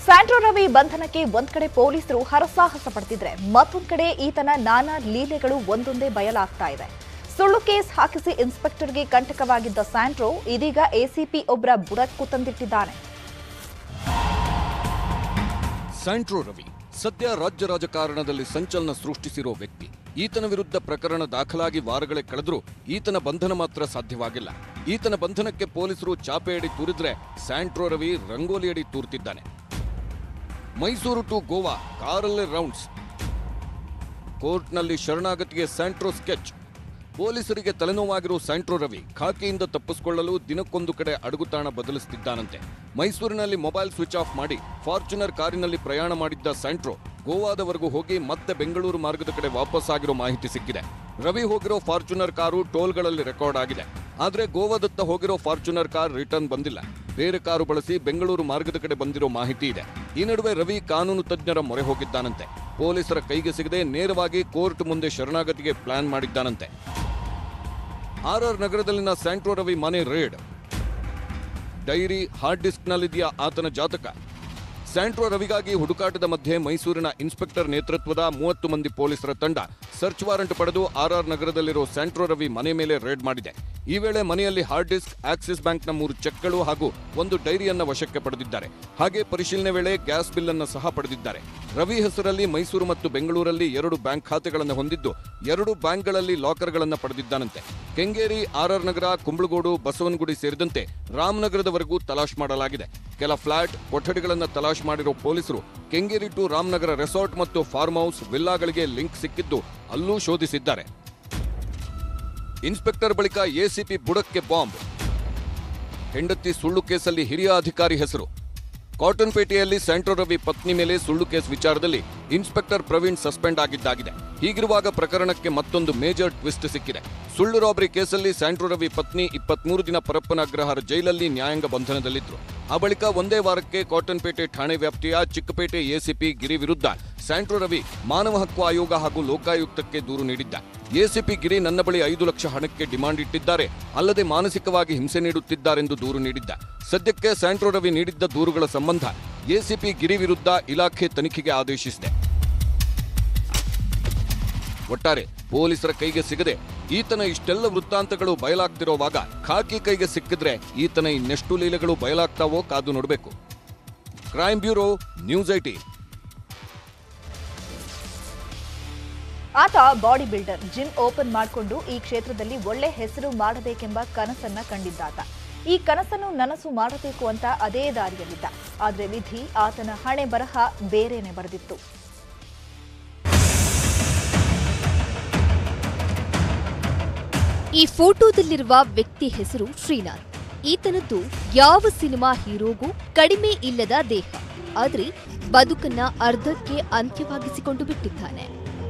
Santro Ravi ಬಂಧನಕ್ಕೆ ಒಂದ್ ಕಡೆ ಪೊಲೀಸರು ಹರಸಾಹಸ ಪಡ್ತಿದ್ರೆ ಮತ್ತೊಂದ್ ಕಡೆ ಈತನ ನಾನಾ ಲೀಲೆಗಳು ಒಂದೊಂದೇ ಬಯಲಾಗ್ತಾ ಇದೆ ಸುಳ್ಳು ಕೇಸ್ ಹಾಕಿಸಿ ಇನ್ಸ್ಪೆಕ್ಟರ್ಗೆ ಕಂಟಕವಾಗಿದ್ದ ಸ್ಯಾಂಟ್ರೋ ಇದೀಗ ಎಸಿಪಿ ಒಬ್ಬರ ಬುಡಕ್ಕೂ ತಂದಿಟ್ಟಿದ್ದಾನೆ ಸ್ಯಾಂಟ್ರೋ ರವಿ ಸದ್ಯ ರಾಜ್ಯ ರಾಜಕಾರಣದಲ್ಲಿ ಸಂಚಲನ ಸೃಷ್ಟಿಸಿರೋ ವ್ಯಕ್ತಿ ಈತನ ವಿರುದ್ಧ ಪ್ರಕರಣ ದಾಖಲಾಗಿ ವಾರಗಳೇ ಕಳೆದರೂ ಈತನ ಬಂಧನ ಮಾತ್ರ ಸಾಧ್ಯವಾಗಿಲ್ಲ ಈತನ ಬಂಧನಕ್ಕೆ ಪೊಲೀಸರು ಚಾಪೆಯಡಿ ತೂರಿದ್ರೆ ಸ್ಯಾಂಟ್ರೋ ರವಿ ರಂಗೋಲಿಯಡಿ ತೂರ್ತಿದ್ದಾನೆ ಮೈಸೂರು ಟು ಗೋವಾ ಕಾರಲ್ಲೇ ರೌಂಡ್ಸ್ ಕೋರ್ಟ್ನಲ್ಲಿ ಶರಣಾಗತಿಗೆ ಸ್ಯಾಂಟ್ರೋ ಸ್ಕೆಚ್ ಪೊಲೀಸರಿಗೆ ತಲೆನೋವಾಗಿರೋ ಸ್ಯಾಂಟ್ರೋ ರವಿ ಖಾಕಿಯಿಂದ ತಪ್ಪಿಸಿಕೊಳ್ಳಲು ದಿನಕ್ಕೊಂದು ಕಡೆ ಅಡುಗುತಾಣ ಬದಲಿಸುತ್ತಿದ್ದಾನಂತೆ ಮೈಸೂರಿನಲ್ಲಿ ಮೊಬೈಲ್ ಸ್ವಿಚ್ ಆಫ್ ಮಾಡಿ ಫಾರ್ಚುನರ್ ಕಾರಿನಲ್ಲಿ ಪ್ರಯಾಣ ಮಾಡಿದ್ದ ಸ್ಯಾಂಟ್ರೋ ಗೋವಾದವರೆಗೂ ಹೋಗಿ ಮತ್ತೆ ಬೆಂಗಳೂರು ಮಾರ್ಗದ ಕಡೆ ವಾಪಸ್ ಆಗಿರೋ ಮಾಹಿತಿ ಸಿಕ್ಕಿದೆ ರವಿ ಹೋಗಿರೋ ಫಾರ್ಚುನರ್ ಕಾರು ಟೋಲ್ಗಳಲ್ಲಿ ರೆಕಾರ್ಡ್ ಆಗಿದೆ ಆದ್ರೆ ಗೋವಾದತ್ತ ಹೋಗಿರೋ ಫಾರ್ಚುನರ್ ಕಾರ್ ರಿಟರ್ನ್ ಬಂದಿಲ್ಲ ಬೇರೆ ಕಾರು ಬಳಸಿ ಬೆಂಗಳೂರು ಮಾರ್ಗದ ಕಡೆ ಬಂದಿರೋ ಮಾಹಿತಿ ಇದೆ ಈ ನಡುವೆ ರವಿ ಕಾನೂನು ತಜ್ಞರ ಮೊರೆ ಹೋಗಿದ್ದಾನಂತೆ ಪೊಲೀಸರ ಕೈಗೆ ಸಿಗದೆ ನೇರವಾಗಿ ಕೋರ್ಟ್ ಮುಂದೆ ಶರಣಾಗತಿಗೆ ಪ್ಲಾನ್ ಮಾಡಿದ್ದಾನಂತೆ ಆರ್ಆರ್ ನಗರದಲ್ಲಿನ ಸ್ಯಾಂಟ್ರೋ ರವಿ ಮನೆ ರೇಡ್ ಡೈರಿ ಹಾರ್ಡ್ ಡಿಸ್ಕ್ನಲ್ಲಿದೆಯಾ ಆತನ ಜಾತಕ ಸ್ಯಾಂಟ್ರೋ ರವಿಗಾಗಿ ಹುಡುಕಾಟದ ಮಧ್ಯೆ ಮೈಸೂರಿನ ಇನ್ಸ್ಪೆಕ್ಟರ್ ನೇತೃತ್ವದ ಮೂವತ್ತು ಮಂದಿ ಪೊಲೀಸರ ತಂಡ ಸರ್ಚ್ ವಾರೆಂಟ್ ಪಡೆದು ಆರ್ಆರ್ ನಗರದಲ್ಲಿರೋ ಸ್ಯಾಂಟ್ರೋ ರವಿ ಮನೆ ಮೇಲೆ ರೇಡ್ ಮಾಡಿದೆ ಈ ವೇಳೆ ಮನೆಯಲ್ಲಿ ಹಾರ್ಡ್ ಡಿಸ್ಕ್ ಆಕ್ಸಿಸ್ ಬ್ಯಾಂಕ್ನ ಮೂರು ಚೆಕ್ಗಳು ಹಾಗೂ ಒಂದು ಡೈರಿಯನ್ನ ವಶಕ್ಕೆ ಪಡೆದಿದ್ದಾರೆ ಹಾಗೆ ಪರಿಶೀಲನೆ ವೇಳೆ ಗ್ಯಾಸ್ ಬಿಲ್ ಅನ್ನು ಸಹ ಪಡೆದಿದ್ದಾರೆ ರವಿ ಹೆಸರಲ್ಲಿ ಮೈಸೂರು ಮತ್ತು ಬೆಂಗಳೂರಲ್ಲಿ ಎರಡು ಬ್ಯಾಂಕ್ ಖಾತೆಗಳನ್ನು ಹೊಂದಿದ್ದು ಎರಡು ಬ್ಯಾಂಕ್ಗಳಲ್ಲಿ ಲಾಕರ್ಗಳನ್ನು ಪಡೆದಿದ್ದಾನಂತೆ ಕೆಂಗೇರಿ ಆರ್ಆರ್ ನಗರ ಕುಂಬಳಗೋಡು ಬಸವನಗುಡಿ ಸೇರಿದಂತೆ ರಾಮನಗರದವರೆಗೂ ತಲಾಶ್ ಮಾಡಲಾಗಿದೆ ಕೆಲ ಫ್ಲಾಟ್ ಕೊಠಡಿಗಳನ್ನು ತಲಾಶ್ ಮಾಡಿರೋ ಪೊಲೀಸರು ಕೆಂಗೇರಿ ಟು ರಾಮನಗರ ರೆಸಾರ್ಟ್ ಮತ್ತು ಫಾರ್ಮ್ ಹೌಸ್ ವಿಲ್ಲಾಗಳಿಗೆ ಲಿಂಕ್ ಸಿಕ್ಕಿದ್ದು ಅಲ್ಲೂ ಶೋಧಿಸಿದ್ದಾರೆ ಇನ್ಸ್ಪೆಕ್ಟರ್ ಬಳಿಕ ಎಸಿಪಿ ಬುಡಕ್ಕೆ ಬಾಂಬ್ ಹೆಂಡತಿ ಸುಳ್ಳು ಕೇಸಲ್ಲಿ ಹಿರಿಯ ಅಧಿಕಾರಿ ಹೆಸರು ಕಾಟನ್ಪೇಟೆಯಲ್ಲಿ ಸ್ಯಾಂಟ್ರೋ ರವಿ ಪತ್ನಿ ಮೇಲೆ ಸುಳ್ಳು ಕೇಸ್ ವಿಚಾರದಲ್ಲಿ ಇನ್ಸ್ಪೆಕ್ಟರ್ ಪ್ರವೀಣ್ ಸಸ್ಪೆಂಡ್ ಆಗಿದ್ದಾಗಿದೆ ಹೀಗಿರುವಾಗ ಪ್ರಕರಣಕ್ಕೆ ಮತ್ತೊಂದು ಮೇಜರ್ ಟ್ವಿಸ್ಟ್ ಸಿಕ್ಕಿದೆ ಸುಳ್ಳು ರಾಬರಿ ಕೇಸಲ್ಲಿ ಸ್ಯಾಂಟ್ರೋ ರವಿ ಪತ್ನಿ ಇಪ್ಪತ್ಮೂರು ದಿನ ಪರಪ್ಪನ ಅಗ್ರಹಾರ ಜೈಲಲ್ಲಿ ನ್ಯಾಯಾಂಗ ಬಂಧನದಲ್ಲಿದ್ರು ಆ ಬಳಿಕ ಒಂದೇ ವಾರಕ್ಕೆ ಕಾಟನ್ಪೇಟೆ ಠಾಣೆ ವ್ಯಾಪ್ತಿಯ ಚಿಕ್ಕಪೇಟೆ ಎಸಿಪಿ ಗಿರಿ ವಿರುದ್ಧ ಸ್ಯಾಂಟ್ರೋ ರವಿ ಮಾನವ ಹಕ್ಕು ಆಯೋಗ ಹಾಗೂ ಲೋಕಾಯುಕ್ತಕ್ಕೆ ದೂರು ನೀಡಿದ್ದ ಎಸಿಪಿ ಗಿರಿ ನನ್ನ ಬಳಿ ಐದು ಲಕ್ಷ ಹಣಕ್ಕೆ ಡಿಮಾಂಡ್ ಇಟ್ಟಿದ್ದಾರೆ ಅಲ್ಲದೆ ಮಾನಸಿಕವಾಗಿ ಹಿಂಸೆ ನೀಡುತ್ತಿದ್ದಾರೆಂದು ದೂರು ನೀಡಿದ್ದ ಸದ್ಯಕ್ಕೆ ಸ್ಯಾಂಟ್ರೋ ರವಿ ನೀಡಿದ್ದ ದೂರುಗಳ ಸಂಬಂಧ ಎಸಿಪಿ ಗಿರಿ ವಿರುದ್ಧ ಇಲಾಖೆ ತನಿಖೆಗೆ ಆದೇಶಿಸಿದೆ ಒಟ್ಟಾರೆ ಪೊಲೀಸರ ಕೈಗೆ ಸಿಗದೆ ಈತನ ಇಷ್ಟೆಲ್ಲ ವೃತ್ತಾಂತಗಳು ಬಯಲಾಗ್ತಿರೋವಾಗ ಖಾಕಿ ಕೈಗೆ ಸಿಕ್ಕಿದ್ರೆ ಈತನ ಇನ್ನೆಷ್ಟು ಲೀಲೆಗಳು ಬಯಲಾಗ್ತಾವೋ ಕಾದು ನೋಡಬೇಕು ಕ್ರೈಮ್ ಬ್ಯೂರೋ ನ್ಯೂಸ್ ಐಟಿ ಆತ ಬಾಡಿ ಬಿಲ್ಡರ್ ಜಿಮ್ ಓಪನ್ ಮಾಡಿಕೊಂಡು ಈ ಕ್ಷೇತ್ರದಲ್ಲಿ ಒಳ್ಳೆ ಹೆಸರು ಮಾಡಬೇಕೆಂಬ ಕನಸನ್ನ ಕಂಡಿದ್ದಾತ ಈ ಕನಸನ್ನು ನನಸು ಮಾಡಬೇಕು ಅಂತ ಅದೇ ದಾರಿಯಲ್ಲಿದ್ದ ಆದ್ರೆ ವಿಧಿ ಆತನ ಹಣೆ ಬರಹ ಬೇರೆನೆ ಬರೆದಿತ್ತು ಈ ಫೋಟೋದಲ್ಲಿರುವ ವ್ಯಕ್ತಿ ಹೆಸರು ಶ್ರೀನಾಥ್ ಈತನದ್ದು ಯಾವ ಸಿನಿಮಾ ಹೀರೋಗೂ ಕಡಿಮೆ ಇಲ್ಲದ ದೇಹ ಆದ್ರೆ ಬದುಕನ್ನ ಅರ್ಧಕ್ಕೆ ಅಂತ್ಯವಾಗಿಸಿಕೊಂಡು ಬಿಟ್ಟಿದ್ದಾನೆ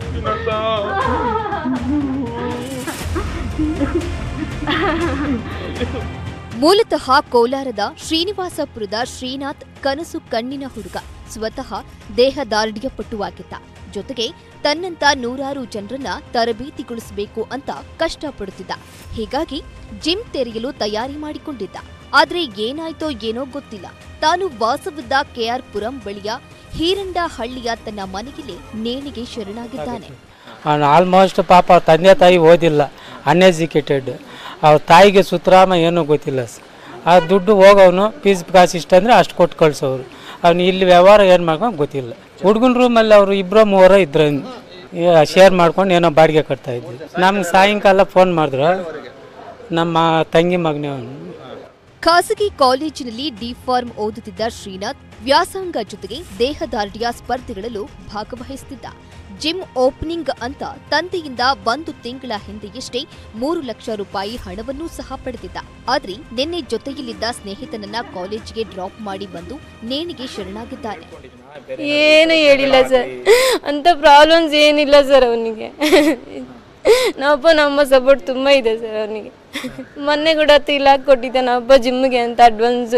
ಮೂಲತಃ ಕೋಲಾರದ ಶ್ರೀನಿವಾಸಪುರದ ಶ್ರೀನಾಥ್ ಕನಸು ಕಣ್ಣಿನ ಹುಡುಗ ಸ್ವತಃ ದೇಹದಾರ್ಢ್ಯಪಟುವಾಗಿದ್ದ ಜೊತೆಗೆ ತನ್ನಂತ ನೂರಾರು ಜನರನ್ನ ತರಬೇತಿಗೊಳಿಸಬೇಕು ಅಂತ ಕಷ್ಟಪಡುತ್ತಿದ್ದ ಹೀಗಾಗಿ ಜಿಮ್ ತೆರೆಯಲು ತಯಾರಿ ಮಾಡಿಕೊಂಡಿದ್ದ ಆದ್ರೆ ಏನಾಯ್ತೋ ಏನೋ ಗೊತ್ತಿಲ್ಲ ತಾನು ವಾಸವಿದ್ದ ಕೆಆರ್ ಪುರಂ ಬಳಿಯ ಹೀರಂಡ ಹಳ್ಳಿಯ ತನ್ನ ಮನೆಯಲ್ಲಿ ನೇಣಿಗೆ ಶರಣಾಗಿದ್ದಾನೆ ಅವನು ಆಲ್ಮೋಸ್ಟ್ ಪಾಪ ಅವ್ರ ತಂದೆ ತಾಯಿ ಓದಿಲ್ಲ ಅನ್ಎಜುಕೇಟೆಡ್ ಅವ್ರ ತಾಯಿಗೆ ಸುತ್ತರಾಮ ಏನೂ ಗೊತ್ತಿಲ್ಲ ಸರ್ ಆ ದುಡ್ಡು ಹೋಗೋನು ಫೀಸ್ ಕಾಸು ಇಷ್ಟ ಅಂದರೆ ಅಷ್ಟು ಕೊಟ್ಟು ಕಳ್ಸೋರು ಅವ್ನು ಇಲ್ಲಿ ವ್ಯವಹಾರ ಏನು ಮಾಡ್ಕೊಂಡು ಗೊತ್ತಿಲ್ಲ ಹುಡುಗನ ರೂಮಲ್ಲಿ ಅವರು ಇಬ್ಬರು ಮೂವರ ಇದ್ರು ಶೇರ್ ಮಾಡ್ಕೊಂಡು ಏನೋ ಬಾಡಿಗೆ ಕಟ್ತಾ ಇದ್ವಿ ನಮ್ಗೆ ಸಾಯಂಕಾಲ ಫೋನ್ ಮಾಡಿದ್ರು ನಮ್ಮ ತಂಗಿ ಮಗನೇ ಅವನು ಖಾಸಗಿ ಕಾಲೇಜಿನಲ್ಲಿ ಡಿ ಫಾರ್ಮ್ ಓದುತ್ತಿದ್ದ ಶ್ರೀನಾಥ್ ವ್ಯಾಸಂಗ ಜೊತೆಗೆ ದೇಹದಾರ್ಢ್ಯ ಸ್ಪರ್ಧೆಗಳಲ್ಲೂ ಭಾಗವಹಿಸುತ್ತಿದ್ದ ಜಿಮ್ ಓಪನಿಂಗ್ ಅಂತ ತಂದೆಯಿಂದ ಒಂದು ತಿಂಗಳ ಹಿಂದೆಯಷ್ಟೇ ಮೂರು ಲಕ್ಷ ರೂಪಾಯಿ ಹಣವನ್ನೂ ಸಹ ಪಡೆದಿದ್ದ ಆದ್ರೆ ನಿನ್ನೆ ಜೊತೆಯಲ್ಲಿದ್ದ ಸ್ನೇಹಿತನನ್ನ ಕಾಲೇಜಿಗೆ ಡ್ರಾಪ್ ಮಾಡಿ ಬಂದು ನೇಣಿಗೆ ಶರಣಾಗಿದ್ದಾನೆ ಏನು ಹೇಳಿಲ್ಲ ಸರ್ ಅಂಥ ಪ್ರಾಬ್ಲಮ್ಸ್ ಏನಿಲ್ಲ ಸರ್ ಅವನಿಗೆ ನಮ್ಮಪ್ಪ ನಮ್ಮ ಸಪೋರ್ಟ್ ತುಂಬ ಇದೆ ಸರ್ ಅವನಿಗೆ ಮೊನ್ನೆ ಕೂಡ ಹತ್ತು ಇಲಾಖೆ ಕೊಟ್ಟಿದ್ದೆ ನಮ್ಮಪ್ಪ ಜಿಮ್ಗೆ ಅಂತ ಅಡ್ವಾನ್ಸ್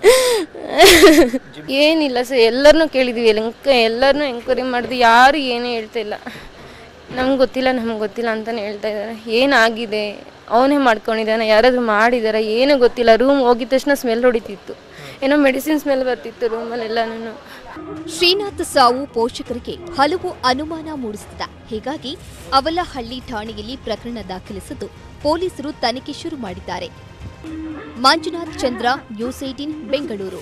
ಏನಿಲ್ಲ ಸರ್ ಎಲ್ಲರನ್ನೂ ಕೇಳಿದ್ವಿ ಎಂಕ ಎಲ್ಲರನ್ನೂ ಎಂಕ್ವೈರಿ ಮಾಡಿದ್ವಿ ಯಾರು ಏನೂ ಹೇಳ್ತಾ ಇಲ್ಲ ನಮ್ಗೆ ಗೊತ್ತಿಲ್ಲ ನಮ್ಗೆ ಗೊತ್ತಿಲ್ಲ ಅಂತಲೇ ಹೇಳ್ತಾ ಇದ್ದಾರೆ ಏನಾಗಿದೆ ಅವನೇ ಮಾಡ್ಕೊಂಡಿದ್ದಾನೆ ಯಾರಾದರೂ ಮಾಡಿದಾರ ಏನೂ ಗೊತ್ತಿಲ್ಲ ರೂಮ್ ಹೋಗಿದ ತಕ್ಷಣ ಸ್ಮೆಲ್ ಹೊಡಿತಿತ್ತು ಏನೋ ಮೆಡಿಸಿನ್ಸ್ ಮೇಲೆ ಬರ್ತಿತ್ತು ರೂಮಲ್ಲೆಲ್ಲನೂ ಶ್ರೀನಾಥ್ ಸಾವು ಪೋಷಕರಿಗೆ ಹಲವು ಅನುಮಾನ ಮೂಡಿಸುತ್ತಿದೆ ಹೀಗಾಗಿ ಅವಲಹಳ್ಳಿ ಠಾಣೆಯಲ್ಲಿ ಪ್ರಕರಣ ದಾಖಲಿಸಿದ್ದು ಪೊಲೀಸರು ತನಿಖೆ ಶುರು ಮಾಡಿದ್ದಾರೆ ಮಂಜುನಾಥ್ ಚಂದ್ರ ನ್ಯೂಸ್ ಏಟೀನ್ ಬೆಂಗಳೂರು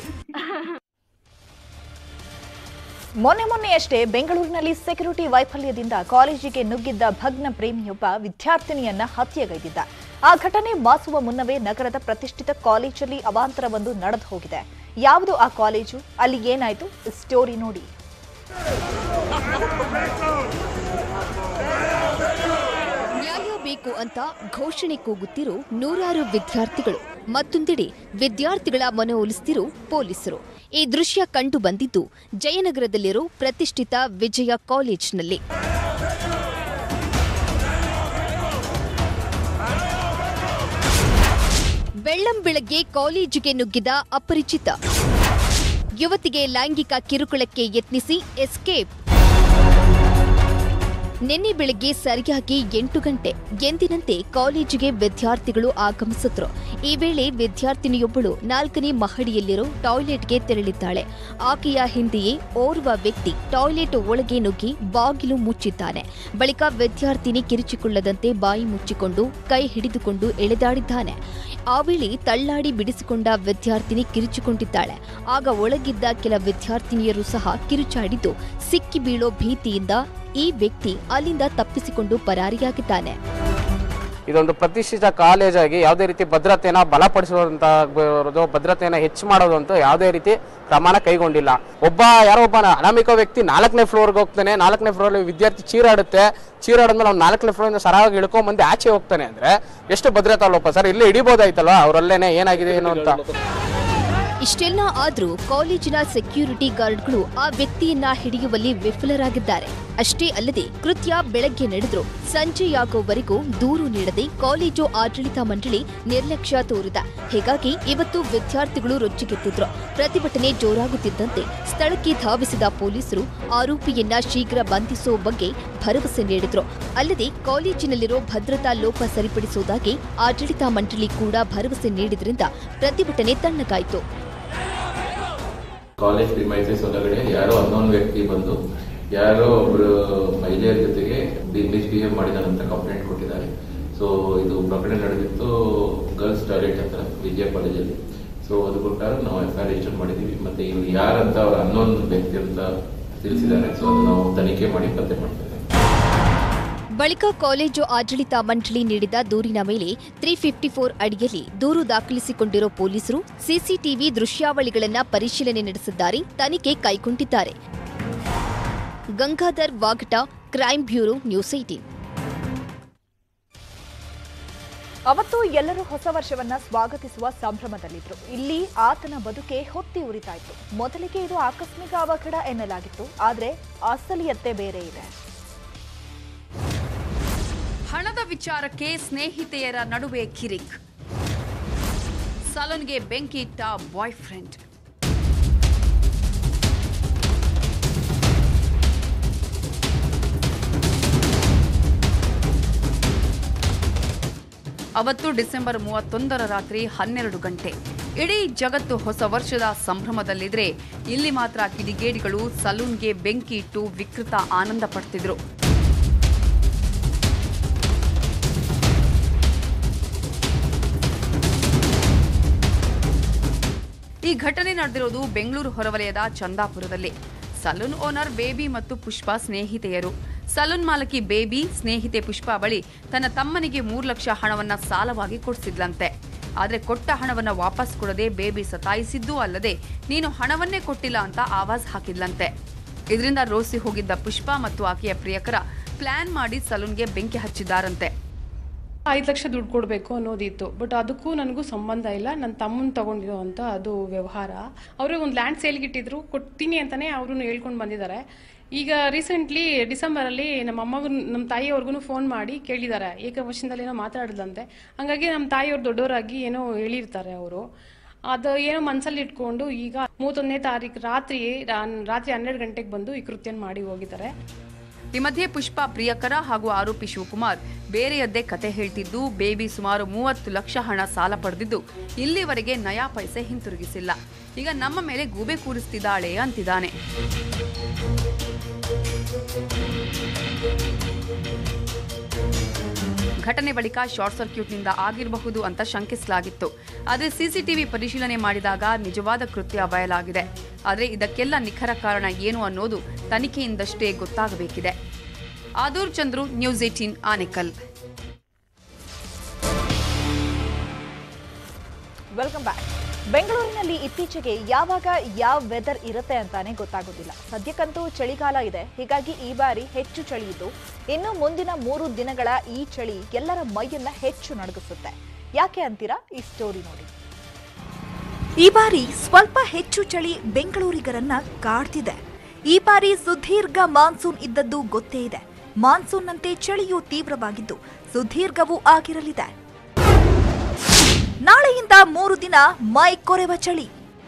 ಮೊನ್ನೆ ಮೊನ್ನೆಯಷ್ಟೇ ಬೆಂಗಳೂರಿನಲ್ಲಿ ಸೆಕ್ಯೂರಿಟಿ ವೈಫಲ್ಯದಿಂದ ಕಾಲೇಜಿಗೆ ನುಗ್ಗಿದ್ದ ಭಗ್ನ ಪ್ರೇಮಿಯೊಬ್ಬ ವಿದ್ಯಾರ್ಥಿನಿಯನ್ನ ಹತ್ಯೆಗೈದಿದ್ದ ಆ ಘಟನೆ ಮಾಸುವ ಮುನ್ನವೇ ನಗರದ ಪ್ರತಿಷ್ಠಿತ ಕಾಲೇಜಲ್ಲಿ ಅವಾಂತರವೊಂದು ನಡೆದು ಹೋಗಿದೆ ಯಾವುದು ಆ ಕಾಲೇಜು ಅಲ್ಲಿ ಏನಾಯ್ತು ಸ್ಟೋರಿ ನೋಡಿ ನ್ಯಾಯ ಬೇಕು ಅಂತ ಘೋಷಣೆ ಕೂಗುತ್ತಿರೋ ನೂರಾರು ವಿದ್ಯಾರ್ಥಿಗಳು ಮತ್ತೊಂದೆಡೆ ವಿದ್ಯಾರ್ಥಿಗಳ ಮನವೊಲಿಸ್ತಿರೋ ಪೊಲೀಸರು ಈ ದೃಶ್ಯ ಕಂಡು ಬಂದಿದ್ದು ಜಯನಗರದಲ್ಲಿರೋ ಪ್ರತಿಷ್ಠಿತ ವಿಜಯ ಕಾಲೇಜ್ನಲ್ಲಿ ಬೆಳ್ಳಂ ಬೆಳಗ್ಗೆ ಕಾಲೇಜಿಗೆ ನುಗ್ಗಿದ ಅಪರಿಚಿತ ಯುವತಿಗೆ ಲೈಂಗಿಕ ಕಿರುಕುಳಕ್ಕೆ ಯತ್ನಿಸಿ ಎಸ್ಕೇಪ್ ನಿನ್ನೆ ಬೆಳಗ್ಗೆ ಸರಿಯಾಗಿ ಎಂಟು ಗಂಟೆ ಎಂದಿನಂತೆ ಕಾಲೇಜಿಗೆ ವಿದ್ಯಾರ್ಥಿಗಳು ಆಗಮಿಸಿದ್ರು ಈ ವೇಳೆ ವಿದ್ಯಾರ್ಥಿನಿಯೊಬ್ಬಳು ನಾಲ್ಕನೇ ಮಹಡಿಯಲ್ಲಿರೋ ಟಾಯ್ಲೆಟ್ಗೆ ತೆರಳಿದ್ದಾಳೆ ಆಕೆಯ ಹಿಂದೆಯೇ ಓರ್ವ ವ್ಯಕ್ತಿ ಟಾಯ್ಲೆಟ್ ಒಳಗೆ ನುಗ್ಗಿ ಬಾಗಿಲು ಮುಚ್ಚಿದ್ದಾನೆ ಬಳಿಕ ವಿದ್ಯಾರ್ಥಿನಿ ಕಿರುಚಿಕೊಳ್ಳದಂತೆ ಬಾಯಿ ಮುಚ್ಚಿಕೊಂಡು ಕೈ ಹಿಡಿದುಕೊಂಡು ಎಳೆದಾಡಿದ್ದಾನೆ ಆ ವೇಳೆ ತಳ್ಳಾಡಿ ಬಿಡಿಸಿಕೊಂಡ ವಿದ್ಯಾರ್ಥಿನಿ ಕಿರುಚಿಕೊಂಡಿದ್ದಾಳೆ ಆಗ ಒಳಗಿದ್ದ ಕೆಲ ವಿದ್ಯಾರ್ಥಿನಿಯರು ಸಹ ಕಿರುಚಾಡಿದ್ದು ಸಿಕ್ಕಿ ಬೀಳೋ ಭೀತಿಯಿಂದ ಈ ವ್ಯಕ್ತಿ ಅಲ್ಲಿಂದ ತಪ್ಪಿಸಿಕೊಂಡು ಪರಾರಿಯಾಗಿದ್ದಾನೆ ಇದೊಂದು ಪ್ರತಿಷ್ಠಿತ ಕಾಲೇಜಾಗಿ ಯಾವುದೇ ರೀತಿ ಭದ್ರತೆನ ಬಲಪಡಿಸುವಂತ ಬರೋದು ಭದ್ರತೆಯನ್ನು ಹೆಚ್ಚು ಮಾಡೋದು ಅಂತೂ ಯಾವುದೇ ರೀತಿ ಕ್ರಮನ ಕೈಗೊಂಡಿಲ್ಲ ಒಬ್ಬ ಯಾರೋ ಒಬ್ಬ ಅನಾಮಿಕ ವ್ಯಕ್ತಿ ನಾಲ್ಕನೇ ಫ್ಲೋರ್ಗೆ ಹೋಗ್ತಾನೆ ನಾಲ್ಕನೇ ಫ್ಲೋರಲ್ಲಿ ವಿದ್ಯಾರ್ಥಿ ಚೀರಾಡುತ್ತೆ ಚೀರಾಡಿದ್ಮೇಲೆ ಅವ್ನು ನಾಲ್ಕನೇ ಫ್ಲೋರಿಂದ ಸರಾಗಿ ಇಳ್ಕೊಂಬಂದು ಆಚೆ ಹೋಗ್ತಾನೆ ಅಂದ್ರೆ ಎಷ್ಟು ಭದ್ರತಾ ಲೋಪ ಸರ್ ಇಲ್ಲೇ ಹಿಡಿಬೋದಾಯ್ತಲ್ವಾ ಅವರಲ್ಲೇನೆ ಏನಾಗಿದೆ ಏನು ಅಂತ ಇಷ್ಟೆಲ್ಲ ಆದ್ರೂ ಕಾಲೇಜಿನ ಸೆಕ್ಯೂರಿಟಿ ಗಾರ್ಡ್ಗಳು ಆ ವ್ಯಕ್ತಿಯನ್ನ ಹಿಡಿಯುವಲ್ಲಿ ವಿಫಲರಾಗಿದ್ದಾರೆ ಅಷ್ಟೇ ಅಲ್ಲದೆ ಕೃತ್ಯ ಬೆಳಗ್ಗೆ ನಡೆದ್ರು ಸಂಜೆಯಾಗುವವರೆಗೂ ದೂರು ನೀಡದೆ ಕಾಲೇಜು ಆಡಳಿತ ಮಂಡಳಿ ನಿರ್ಲಕ್ಷ್ಯ ತೋರಿದ ಹೀಗಾಗಿ ಇವತ್ತು ವಿದ್ಯಾರ್ಥಿಗಳು ರೊಚ್ಚಿಗೆತ್ತಿದ್ರು ಪ್ರತಿಭಟನೆ ಜೋರಾಗುತ್ತಿದ್ದಂತೆ ಸ್ಥಳಕ್ಕೆ ಧಾವಿಸಿದ ಪೊಲೀಸರು ಆರೋಪಿಯನ್ನ ಶೀಘ್ರ ಬಂಧಿಸುವ ಬಗ್ಗೆ ಭರವಸೆ ನೀಡಿದ್ರು ಅಲ್ಲದೆ ಕಾಲೇಜಿನಲ್ಲಿರೋ ಭದ್ರತಾ ಲೋಪ ಸರಿಪಡಿಸುವುದಾಗಿ ಆಡಳಿತ ಮಂಡಳಿ ಕೂಡ ಭರವಸೆ ನೀಡಿದ್ರಿಂದ ಪ್ರತಿಭಟನೆ ತಣ್ಣಗಾಯಿತು ಕಾಲೇಜ್ ಪ್ರಿಮೈಸಸ್ ಒಳಗಡೆ ಯಾರೋ ಅನ್ನೋನ್ ವ್ಯಕ್ತಿ ಬಂದು ಯಾರೋ ಒಬ್ರು ಮಹಿಳೆಯರ ಜೊತೆಗೆ ಮಿಸ್ಬಿಹೇವ್ ಮಾಡಿದಾರೆ ಅಂತ ಕಂಪ್ಲೇಂಟ್ ಕೊಟ್ಟಿದ್ದಾರೆ ಸೊ ಇದು ಪ್ರಕರಣ ನಡೆದಿತ್ತು ಗರ್ಲ್ಸ್ ಟಾಯ್ಲೆಟ್ ಹತ್ರ ವಿದ್ಯಾ ಕಾಲೇಜಲ್ಲಿ ಸೊ ಅದು ಪ್ರಕಾರ ನಾವು ಎಫ್ ಐ ಆರ್ ರಿಜಿಸ್ಟರ್ ಮಾಡಿದೀವಿ ಮತ್ತೆ ಇವ್ರು ಯಾರಂತ ಅವ್ರ ಅನ್ನೋನ್ ವ್ಯಕ್ತಿ ಅಂತ ತಿಳಿಸಿದ್ದಾರೆ ಸೊ ಅದು ನಾವು ತನಿಖೆ ಮಾಡಿ ಪತ್ತೆ ಮಾಡ್ತಾ ಇದ್ದೀವಿ ಬಳಿಕ ಕಾಲೇಜು ಆಡಳಿತ ಮಂಡಳಿ ನೀಡಿದ ದೂರಿನ ಮೇಲೆ ತ್ರೀ ಫಿಫ್ಟಿ ಫೋರ್ ಅಡಿಯಲ್ಲಿ ದೂರು ದಾಖಲಿಸಿಕೊಂಡಿರೋ ಪೊಲೀಸರು ಸಿಸಿಟಿವಿ ದೃಶ್ಯಾವಳಿಗಳನ್ನ ಪರಿಶೀಲನೆ ನಡೆಸಿದ್ದಾರೆ ತನಿಖೆ ಕೈಗೊಂಡಿದ್ದಾರೆ Gangadhar Vagata crime bureau news eighteen ಅವತ್ತು ಎಲ್ಲರೂ ಹೊಸ ವರ್ಷವನ್ನ ಸ್ವಾಗತಿಸುವ ಸಂಭ್ರಮದಲ್ಲಿದ್ರು ಇಲ್ಲಿ ಆತನ ಬದುಕೆ ಹೊತ್ತಿ ಉರಿತಾ ಇತ್ತು ಮೊದಲಿಗೆ ಇದು ಆಕಸ್ಮಿಕ ಅವಘಡ ಎನ್ನಲಾಗಿತ್ತು ಆದ್ರೆ ಅಸಲಿಯತ್ತೆ ಬೇರೆ ಇದೆ ಹಣದ ವಿಚಾರಕ್ಕೆ ಸ್ನೇಹಿತೆಯರ ನಡುವೆ ಕಿರಿಕ್ ಸಲೂನ್ಗೆ ಬೆಂಕಿ ಇಟ್ಟ ಬಾಯ್ ಫ್ರೆಂಡ್ ಅವತ್ತು ಡಿಸೆಂಬರ್ ಮೂವತ್ತೊಂದರ ರಾತ್ರಿ ಹನ್ನೆರಡು ಗಂಟೆ ಇಡೀ ಜಗತ್ತು ಹೊಸ ವರ್ಷದ ಸಂಭ್ರಮದಲ್ಲಿದ್ರೆ ಇಲ್ಲಿ ಮಾತ್ರ ಕಿಡಿಗೇಡಿಗಳು ಸಲೂನ್ಗೆ ಬೆಂಕಿ ಇಟ್ಟು ವಿಕೃತ ಆನಂದ ಪಡ್ತಿದ್ರು ಈ ಘಟನೆ ನಡೆದಿರೋದು ಬೆಂಗಳೂರು ಹೊರವಲಯದ ಚಂದಾಪುರದಲ್ಲಿ ಸಲೂನ್ ಓನರ್ ಬೇಬಿ ಮತ್ತು ಪುಷ್ಪ ಸ್ನೇಹಿತೆಯರು ಸಲೂನ್ ಮಾಲಕಿ ಬೇಬಿ ಸ್ನೇಹಿತೆ ಪುಷ್ಪ ಬಳಿ ತನ್ನ ತಮ್ಮನಿಗೆ ಮೂರು ಲಕ್ಷ ಹಣವನ್ನ ಸಾಲವಾಗಿ ಕೊಡಿಸಿದ್ಲಂತೆ ಆದ್ರೆ ಕೊಟ್ಟ ಹಣವನ್ನ ವಾಪಸ್ ಕೊಡದೆ ಬೇಬಿ ಸತಾಯಿಸಿದ್ದೂ ಅಲ್ಲದೆ ನೀನು ಹಣವನ್ನೇ ಕೊಟ್ಟಿಲ್ಲ ಅಂತ ಆವಾಜ್ ಹಾಕಿದ್ಲಂತೆ ಇದರಿಂದ ರೋಸಿ ಹೋಗಿದ್ದ ಪುಷ್ಪ ಮತ್ತು ಆಕೆಯ ಪ್ರಿಯಕರ ಪ್ಲಾನ್ ಮಾಡಿ ಸಲೂನ್ಗೆ ಬೆಂಕಿ ಹಚ್ಚಿದ್ದಾರಂತೆ ಐದು ಲಕ್ಷ ದುಡ್ಡು ಕೊಡಬೇಕು ಅನ್ನೋದಿತ್ತು ಬಟ್ ಅದಕ್ಕೂ ನನಗೂ ಸಂಬಂಧ ಇಲ್ಲ ನನ್ನ ತಮ್ಮನ ತಗೊಂಡಿರೋ ಅಂತ ಅದು ವ್ಯವಹಾರ ಅವರು ಒಂದು ಲ್ಯಾಂಡ್ ಸೇಲ್ಗೆ ಇಟ್ಟಿದ್ರು ಕೊಡ್ತೀನಿ ಅಂತಾನೆ ಅವರು ಹೇಳ್ಕೊಂಡು ಬಂದಿದ್ದಾರೆ ಈಗ ರೀಸೆಂಟ್ಲಿ ಡಿಸೆಂಬರಲ್ಲಿ ನಮ್ಮ ಅಮ್ಮಗೂ ನಮ್ಮ ತಾಯಿಯವ್ರಿಗೂ ಫೋನ್ ಮಾಡಿ ಕೇಳಿದ್ದಾರೆ ಏಕವಚನದಲ್ಲಿ ಏನೋ ಮಾತಾಡಿದಂತೆ ಹಂಗಾಗಿ ನಮ್ಮ ತಾಯಿಯವ್ರು ದೊಡ್ಡವರಾಗಿ ಏನೋ ಹೇಳಿರ್ತಾರೆ ಅವರು ಅದು ಏನೋ ಮನಸ್ಸಲ್ಲಿ ಇಟ್ಕೊಂಡು ಈಗ ಮೂವತ್ತೊಂದನೇ ತಾರೀಕು ರಾತ್ರಿ ರಾ- ರಾತ್ರಿ ಹನ್ನೆರಡು ಗಂಟೆಗೆ ಬಂದು ಈ ಕೃತ್ಯನ ಮಾಡಿ ಹೋಗಿದ್ದಾರೆ ಈ ಮಧ್ಯೆ ಪುಷ್ಪ ಪ್ರಿಯಕರ ಹಾಗೂ ಆರೋಪಿ ಶಿವಕುಮಾರ್ ಬೇರೆಯದ್ದೇ ಕತೆ ಹೇಳ್ತಿದ್ದು ಬೇಬಿ ಸುಮಾರು ಮೂವತ್ತು ಲಕ್ಷ ಹಣ ಸಾಲ ಪಡೆದಿದ್ದು ಇಲ್ಲಿವರೆಗೆ ನಯಾ ಪೈಸೆ ಹಿಂತಿರುಗಿಸಿಲ್ಲ ಈಗ ನಮ್ಮ ಮೇಲೆ ಗೂಬೆ ಕೂರಿಸ್ತಿದ್ದಾಳೆ ಅಂತಿದ್ದಾನೆ ಘಟನೆ ಬಳಿಕ ಶಾರ್ಟ್ ಸರ್ಕ್ಯೂಟ್ನಿಂದ ಆಗಿರಬಹುದು ಅಂತ ಶಂಕಿಸಲಾಗಿತ್ತು ಆದರೆ ಸಿಸಿಟಿವಿ ಪರಿಶೀಲನೆ ಮಾಡಿದಾಗ ನಿಜವಾದ ಕೃತ್ಯ ಬಯಲಾಗಿದೆ ಆದರೆ ಇದಕ್ಕೆಲ್ಲ ನಿಖರ ಕಾರಣ ಏನು ಅನ್ನೋದು ತನಿಖೆಯಿಂದಷ್ಟೇ ಗೊತ್ತಾಗಬೇಕಿದೆ Adur Chandru news eighteen Anekal welcome back ಬೆಂಗಳೂರಿನಲ್ಲಿ ಇತ್ತೀಚೆಗೆ ಯಾವಾಗ ಯಾವ ವೆದರ್ ಇರುತ್ತೆ ಅಂತಾನೆ ಗೊತ್ತಾಗೋದಿಲ್ಲ ಸದ್ಯಕ್ಕಂತೂ ಚಳಿಗಾಲ ಇದೆ ಹೀಗಾಗಿ ಈ ಬಾರಿ ಹೆಚ್ಚು ಚಳಿ ಇದ್ದು ಇನ್ನು ಮುಂದಿನ ಮೂರು ದಿನಗಳ ಈ ಚಳಿ ಎಲ್ಲರ ಮೈಯನ್ನ ಹೆಚ್ಚು ನಡಗಿಸುತ್ತೆ ಯಾಕೆ ಅಂತೀರಾ ಈ ಸ್ಟೋರಿ ನೋಡಿ ಈ ಬಾರಿ ಸ್ವಲ್ಪ ಹೆಚ್ಚು ಚಳಿ ಬೆಂಗಳೂರಿಗರನ್ನ ಕಾಡ್ತಿದೆ ಈ ಬಾರಿ ಸುದೀರ್ಘ ಮಾನ್ಸೂನ್ ಇದ್ದದ್ದು ಗೊತ್ತೇ ಇದೆ ಮಾನ್ಸೂನ್ನಂತೆ ಚಳಿಯು ತೀವ್ರವಾಗಿದ್ದು ಸುದೀರ್ಘವೂ ಆಗಿರಲಿದೆ ನಾಳೆಯಿಂದ ಮೂರು ದಿನ ಮೈ ಕೊರೆವ ಚಳಿ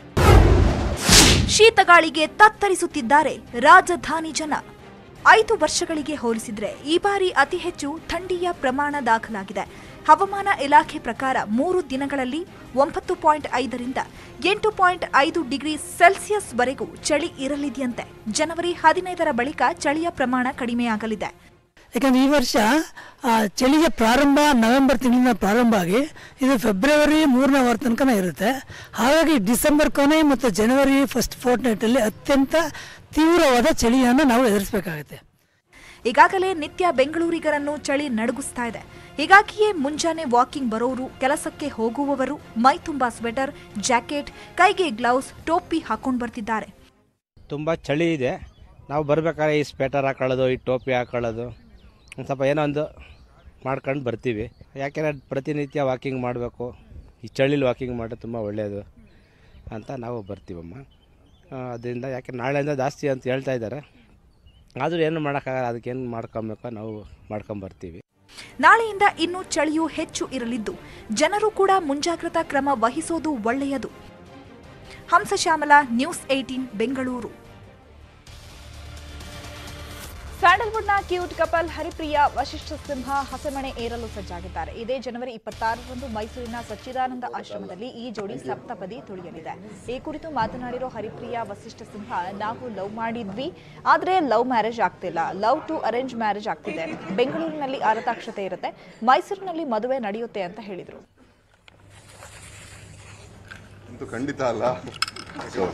ಶೀತಗಾಳಿಗೆ ತತ್ತರಿಸುತ್ತಿದ್ದಾರೆ ರಾಜಧಾನಿ ಜನ ಐದು ವರ್ಷಗಳಿಗೆ ಹೋಲಿಸಿದ್ರೆ ಈ ಬಾರಿ ಅತಿ ಹೆಚ್ಚು ಥಂಡಿಯ ಪ್ರಮಾಣ ದಾಖಲಾಗಿದೆ ಹವಾಮಾನ ಇಲಾಖೆ ಪ್ರಕಾರ ಮೂರು ದಿನಗಳಲ್ಲಿ ಒಂಬತ್ತು ಪಾಯಿಂಟ್ ಐದರಿಂದ ಎಂಟು ಪಾಯಿಂಟ್ ಐದು ಡಿಗ್ರಿ ಸೆಲ್ಸಿಯಸ್ ವರೆಗೂ ಚಳಿ ಇರಲಿದೆಯಂತೆ ಜನವರಿ ಹದಿನೈದರ ಬಳಿಕ ಚಳಿಯ ಪ್ರಮಾಣ ಕಡಿಮೆಯಾಗಲಿದೆ ಯಾಕಂದ್ರೆ ಈ ವರ್ಷ ಆ, ಚಳಿಗೆ ಪ್ರಾರಂಭ ನವೆಂಬರ್ ತಿಂಗಳಿಂದ ಪ್ರಾರಂಭ ಆಗಿ ಇದು ಫೆಬ್ರವರಿ ಮೂರನೇ ವಾರ ತನಕ ಇರುತ್ತೆ ಹಾಗಾಗಿ ಡಿಸೆಂಬರ್ ಕೊನೆ ಮತ್ತು ಜನವರಿ ಫಸ್ಟ್ ಫೋರ್ಟ್ ನೈಟಲ್ಲಿ ಅತ್ಯಂತ ತೀವ್ರವಾದ ಚಳಿಯನ್ನು ನಾವು ಎದುರಿಸಬೇಕಾಗುತ್ತೆ ಈಗಾಗಲೇ ನಿತ್ಯ ಬೆಂಗಳೂರಿಗರನ್ನು ಚಳಿ ನಡುಗಿಸ್ತಾ ಇದೆ ಹೀಗಾಗಿಯೇ ಮುಂಜಾನೆ ವಾಕಿಂಗ್ ಬರೋರು ಕೆಲಸಕ್ಕೆ ಹೋಗುವವರು ಮೈ ತುಂಬಾ ಸ್ವೆಟರ್ ಜಾಕೆಟ್ ಕೈಗೆ ಗ್ಲೌಸ್ ಟೋಪಿ ಹಾಕೊಂಡು ಬರ್ತಿದ್ದಾರೆ ತುಂಬ ಚಳಿ ಇದೆ ನಾವು ಬರ್ಬೇಕಾದ್ರೆ ಈ ಸ್ವೆಟರ್ ಹಾಕೊಳ್ಳೋದು ಈ ಟೋಪಿ ಹಾಕೊಳ್ಳೋದು ಒಂದು ಸ್ವಲ್ಪ ಏನೋ ಒಂದು ಮಾಡ್ಕೊಂಡು ಬರ್ತೀವಿ ಯಾಕೆಂದರೆ ಪ್ರತಿನಿತ್ಯ ವಾಕಿಂಗ್ ಮಾಡಬೇಕು ಈ ಚಳಿಲಿ ವಾಕಿಂಗ್ ಮಾಡೋದು ತುಂಬ ಒಳ್ಳೆಯದು ಅಂತ ನಾವು ಬರ್ತೀವಮ್ಮ ಆ, ಅದರಿಂದ ಯಾಕೆ ನಾಳೆಯಿಂದ ಜಾಸ್ತಿ ಅಂತ ಹೇಳ್ತಾ ಇದ್ದಾರೆ ಆದರೂ ಏನು ಮಾಡೋಕ್ಕಾಗಲ್ಲ ಅದಕ್ಕೇನು ಮಾಡ್ಕೊಬೇಕೋ ನಾವು ಮಾಡ್ಕೊಂಬರ್ತೀವಿ ನಾಳೆಯಿಂದ ಇನ್ನೂ ಚಳಿಯು ಹೆಚ್ಚು ಇರಲಿದ್ದು ಜನರು ಕೂಡ ಮುಂಜಾಗ್ರತಾ ಕ್ರಮ ವಹಿಸೋದು ಒಳ್ಳೆಯದು ಹಂಸಶ್ಯಾಮಲ ನ್ಯೂಸ್ ಏಟೀನ್ ಬೆಂಗಳೂರು ಸ್ಯಾಂಡಲ್ವುಡ್ನ ಕ್ಯೂಟ್ ಕಪಲ್ ಹರಿಪ್ರಿಯಾ ವಶಿಷ್ಠ ಸಿಂಹ ಹಸೆಮಣೆ ಏರಲು ಸಜ್ಜಾಗಿದ್ದಾರೆ ಇದೇ ಜನವರಿ ಇಪ್ಪತ್ತಾರರಂದು ಮೈಸೂರಿನ ಸಚ್ಚಿದಾನಂದ ಆಶ್ರಮದಲ್ಲಿ ಈ ಜೋಡಿ ಸಪ್ತಪದಿ ತುಳಿಯಲಿದೆ ಈ ಕುರಿತು ಮಾತನಾಡಿರೋ ಹರಿಪ್ರಿಯಾ ವಶಿಷ್ಠ ಸಿಂಹ ನಾವು ಲವ್ ಮಾಡಿದ್ವಿ ಆದ್ರೆ ಲವ್ ಮ್ಯಾರೇಜ್ ಆಗ್ತಿಲ್ಲ ಲವ್ ಟು ಅರೇಂಜ್ ಮ್ಯಾರೇಜ್ ಆಗ್ತಿದೆ ಬೆಂಗಳೂರಿನಲ್ಲಿ ಆರತಾಕ್ಷತೆ ಇರುತ್ತೆ ಮೈಸೂರಿನಲ್ಲಿ ಮದುವೆ ನಡೆಯುತ್ತೆ ಅಂತ ಹೇಳಿದ್ರು ಅಂತೂ ಖಂಡಿತ ಅಲ್ಲ So,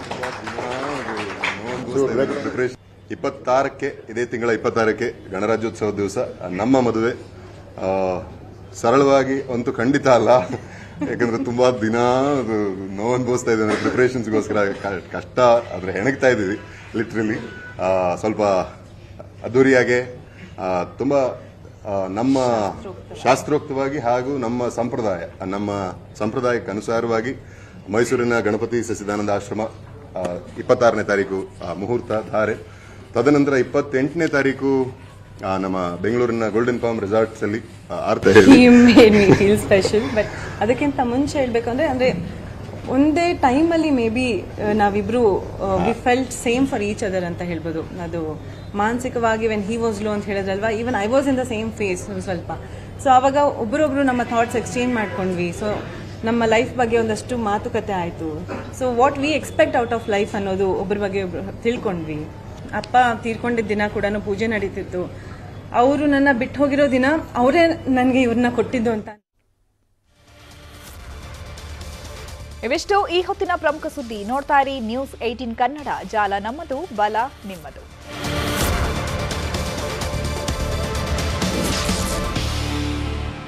ನೋವು preparation. ಇಪ್ಪತ್ತಾರಕ್ಕೆ ಇದೇ ತಿಂಗಳ ಇಪ್ಪತ್ತಾರಕ್ಕೆ ಗಣರಾಜ್ಯೋತ್ಸವ ದಿವಸ ನಮ್ಮ ಮದುವೆ ಆ, ಸರಳವಾಗಿ ಅಂತೂ ಖಂಡಿತ ಅಲ್ಲ ಯಾಕಂದ್ರೆ ತುಂಬಾ ದಿನ ಅದು ನೋವು ಅನುಭವಿಸ್ತಾ ಇದ್ದೇನೆ ಪ್ರಿಪರೇಷನ್ಸ್ಗೋಸ್ಕರ ಕಷ್ಟ ಆದ್ರೆ ಹೆಣಗ್ತಾ ಇದ್ದೀವಿ ಲಿಟ್ರಲಿ ಸ್ವಲ್ಪ ಅದ್ದೂರಿಯಾಗೆ ಆ, ತುಂಬಾ ಆ, ನಮ್ಮ ಶಾಸ್ತ್ರೋಕ್ತವಾಗಿ ಹಾಗೂ ನಮ್ಮ ಸಂಪ್ರದಾಯ ನಮ್ಮ ಸಂಪ್ರದಾಯಕ್ಕೆ ಅನುಸಾರವಾಗಿ ಮೈಸೂರಿನ ಗಣಪತಿ ಸಚ್ಚಿದಾನಂದ ಆಶ್ರಮ ಆ, ಇಪ್ಪತ್ತಾರನೇ ತಾರೀಕು ಆ, ಮುಹೂರ್ತ ಧಾರೆ ತದನಂತರ ಇಪ್ಪತ್ತೆಂಟನೇ ತಾರೀಕು ಆ, ನಮ್ಮ ಬೆಂಗಳೂರಿನ ಗೋಲ್ಡನ್ ಪಾಮ್ ರೆಸಾರ್ಟ್ಸ್ ಅಲ್ಲಿ ಆ, ಆರ್ತ ಹೇಳಿ he made me feel special but ಅದಕ್ಕಿಂತ ಮುಂಚೆ ಹೇಳ್ಬೇಕಂದ್ರೆ ಅಂದ್ರೆ ಒಂದೇ ಟೈಮಲ್ಲಿ ಮೇ ಬಿ ನಾವಿಬ್ರು we felt same for each other ಅಂತ ಹೇಳ್ಬೋದು ಅದು ಮಾನಸಿಕವಾಗಿ ವೆನ್ ಹಿ ವಾಸ್ ಲೋ ಅಂತ ಹೇಳಿದ್ರಲ್ವಾ even I was in the same phase ಸ್ವಲ್ಪ ಸೊ ಆವಾಗ ಒಬ್ಬರೊಬ್ರು ನಮ್ಮ ಥಾಟ್ಸ್ ಎಕ್ಸ್ಚೇಂಜ್ ಮಾಡ್ಕೊಂಡ್ವಿ ಸೊ ನಮ್ಮ ಲೈಫ್ ಬಗ್ಗೆ ಒಂದಷ್ಟು ಮಾತುಕತೆ ಆಯಿತು so what we expect out of life ಅನ್ನೋದು ಒಬ್ಬರ ಬಗ್ಗೆ ಒಬ್ರು ತಿಳ್ಕೊಂಡ್ವಿ ಅಪ್ಪ ತೀರ್ಕೊಂಡಿದ್ದ ದಿನ ಕೂಡ ಪೂಜೆ ನಡೀತಿತ್ತು ಅವರು ನನ್ನ ಬಿಟ್ಟು ಹೋಗಿರೋ ದಿನ ಅವರೇ ನನಗೆ ಇವ್ರನ್ನ ಕೊಟ್ಟಿದ್ದು ಅಂತ ಇವಿಷ್ಟು ಈ ಹೊತ್ತಿನ ಪ್ರಮುಖ ಸುದ್ದಿ ನೋಡ್ತಾ ಇರಿ ನ್ಯೂಸ್ ಏಟೀನ್ ಕನ್ನಡ ಜಾಲ ನಮ್ಮದು ಬಲ ನಿಮ್ಮದು